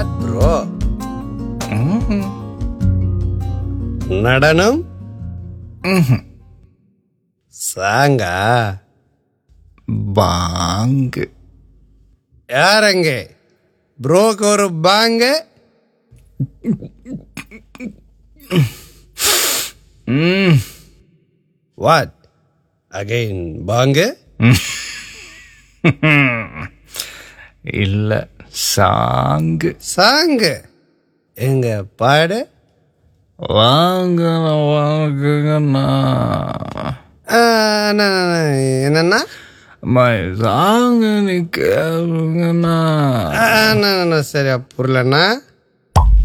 what bro நடனம் சாங்கா பாங்கு யாரங்க ப்ரோக்கு ஒரு பாங்க வாட் அகைன் பாங்க இல்ல சாங்கு சாங்கு எங்க பாடு வாங்க வாங்குங்கண்ணா ஆ, அண்ணா, அண்ணா, என்னண்ணா அம்மா சாங்கு நீ கேளுங்கண்ணா ஆ, அண்ணா, அண்ணா, சரியா புரியலண்ணா